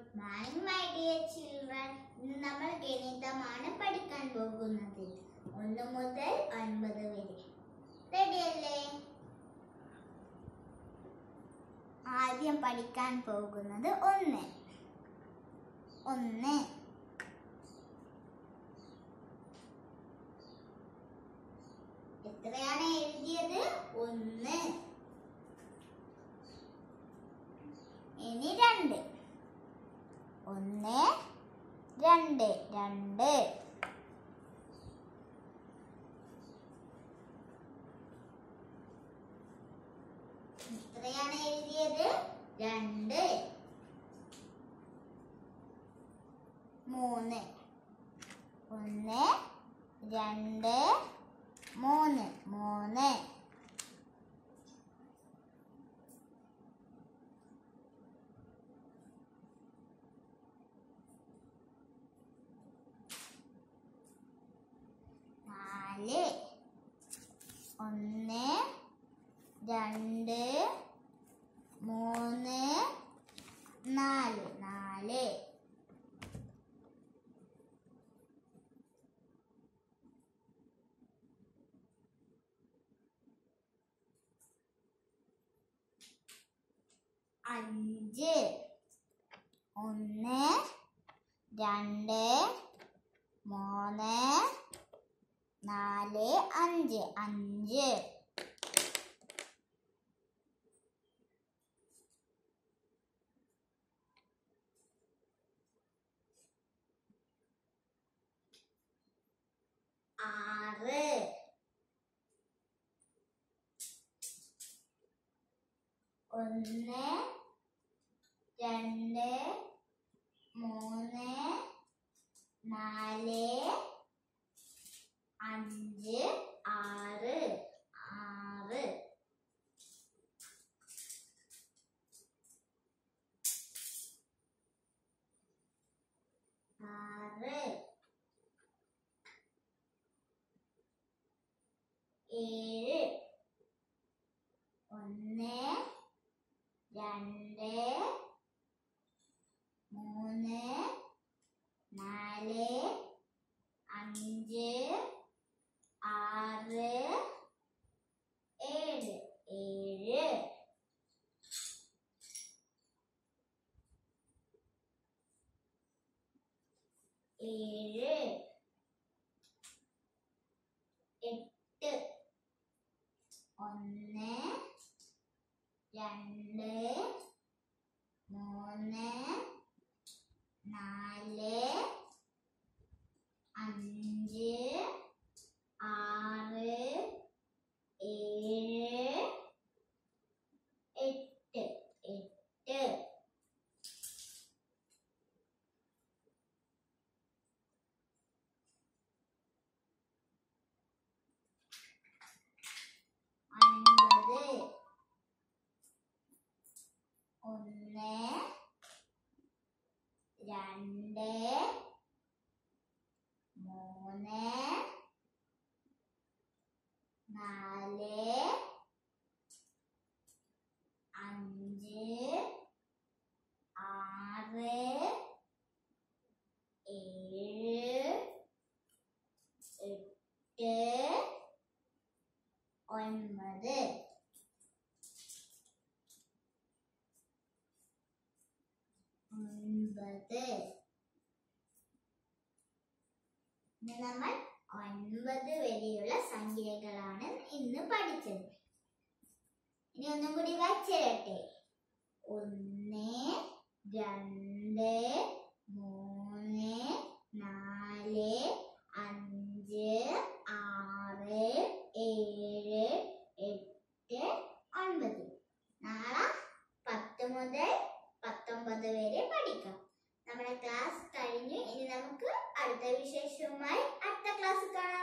morning my dear children ഇന്ന് നമ്മൾ ഗണിതമാണ് പഠിക്കാൻ പോകുന്നത് ഒന്ന് മുതൽ ഒൻപത് വരെ റെഡിയല്ലേ ആദ്യം പഠിക്കാൻ പോകുന്നത് ഒന്ന് ഒന്ന് എത്രയാണ് എഴുതിയത് ഒന്ന് ഇനി രണ്ട് ഒന്ന് രണ്ട് രണ്ട് എത്രയാണ് എഴുതിയത് രണ്ട് മൂന്ന് ഒന്ന് രണ്ട് മൂന്ന് മൂന്ന് നാല് ഒന്ന് രണ്ട് മൂന്ന് നാല് നാല് അഞ്ച് ഒന്ന് രണ്ട് മൂന്ന് നാല് അഞ്ച് അഞ്ച് ആറ് ഒന്ന് രണ്ട് മൂന്ന് നാല് അഞ്ച് ആറ് ആറ് ആറ് ഏഴ് ഒന്ന് രണ്ട് മൂന്ന് നാല് അഞ്ച് ആറ് ഏഴ് ഏഴ് ഏഴ് എട്ട് ഒന്ന് രണ്ട് മൂന്ന് നാല് അഞ്ച് ആറ് ഏഴ് എട്ട് എട്ട് ഒൻപത് ഒന്ന് രണ്ട് മൂന്ന് നാല് അഞ്ച് ആറ് ഏഴ് എട്ട് ഒൻപത് ഒൻപത് ഇന്ന് നമ്മൾ ഒൻപത് വരെയുള്ള സംഖ്യകളാണ് ഇന്ന് പഠിച്ചത് ഇനി ഒന്നും കൂടി വായിച്ചിരട്ടെ ഒന്ന് രണ്ട് മൂന്ന് നാല് അഞ്ച് ആറ് ഏഴ് എട്ട് ഒൻപത് നാളെ പത്ത് മുതൽ പത്തൊമ്പത് വരെ പഠിക്കാം നമ്മുടെ ക്ലാസ് കഴിഞ്ഞു ഇനി നമുക്ക് അടുത്ത വിശേഷവുമായി അടുത്ത ക്ലാസ് കാണാം